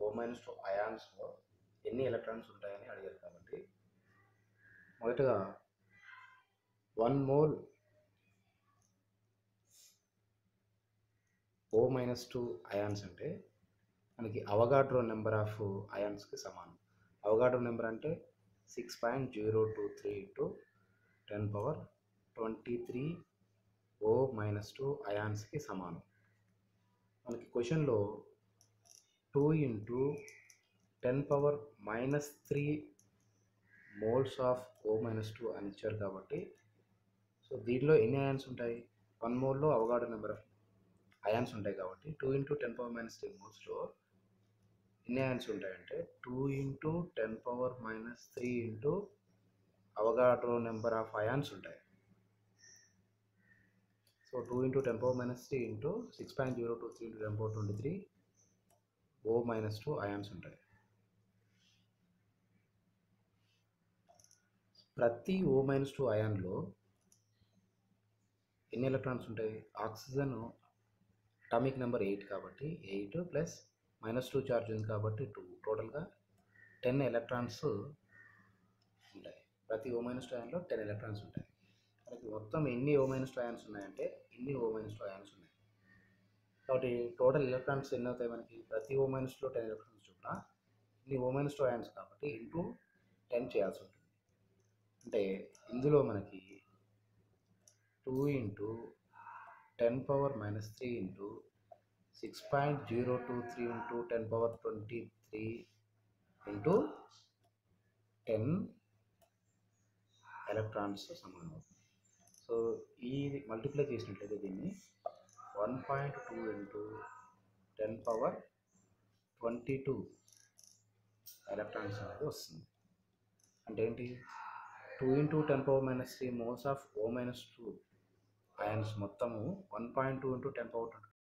ఓ minus two అయాన్స్లో ఎన్ని electrons ఉంటాయని అడిగారు కాబట్టి మొదటగా one mole O minus two ions అంటే మనకి అవగాడ్రో నెంబర్ ఆఫ్ అయాన్స్కి సమానం అవగాడ్రో నెంబర్ అంటే six point zero two three into ten power twenty three O minus two అయాన్స్కి సమానం మనకి క్వశ్చన్లో two into ten power minus three moles of O minus two అని ఇచ్చారు కాబట్టి సో దీంట్లో ఎన్ని అయాన్స్ ఉంటాయి వన్ మోల్లో అవగాడో నెంబర్ ఆఫ్ అయాన్స్ ఉంటాయి కాబట్టి two into ten power minus three మోల్స్లో ఎన్ని అయాన్స్ ఉంటాయంటే two into ten power minus three into Avogadro number of ions ఉంటాయి so two into ten power minus three into six point zero two three into ten power twenty three O minus two ions ఉంటాయి ప్రతి O minus two అయాన్లో ఎన్ని electrons ఉంటాయి oxygen atomic number eight కాబట్టి eight plus minus two charge ఉంది కాబట్టి two టోటల్గా ten electrons ఉంటాయి ప్రతి ఓ మైనస్ టూ అయాన్లో టెన్ ఎలక్ట్రాన్స్ ఉంటాయి మనకి మొత్తం ఎన్ని ఓ మైనస్ టూ అయాన్స్ ఉన్నాయంటే ఇన్ని ఓ మైనస్ టూ అయాన్స్ ఉన్నాయి కాబట్టి టోటల్ ఎలక్ట్రాన్స్ ఎన్ని అవుతాయి మనకి ప్రతి ఓ మైనస్లో టెన్ ఎలక్ట్రాన్స్ చొప్పున ఇన్ని ఓ మైనస్ టూ అయాన్స్ కాబట్టి ఇంటూ టెన్ చేయాల్సి ఉంటుంది అంటే ఇందులో మనకి two into ten power minus three into six point zero two three into ten power twenty three into ten electrons సమానం అవుతుంది సో ఈ మల్టిప్లై చేసినట్లయితే దీన్ని one point two into ten power twenty two electrons అనేది వస్తుంది అంటే ఏంటి two into ten power minus three moles of O minus two ions మొత్తము one point two into ten power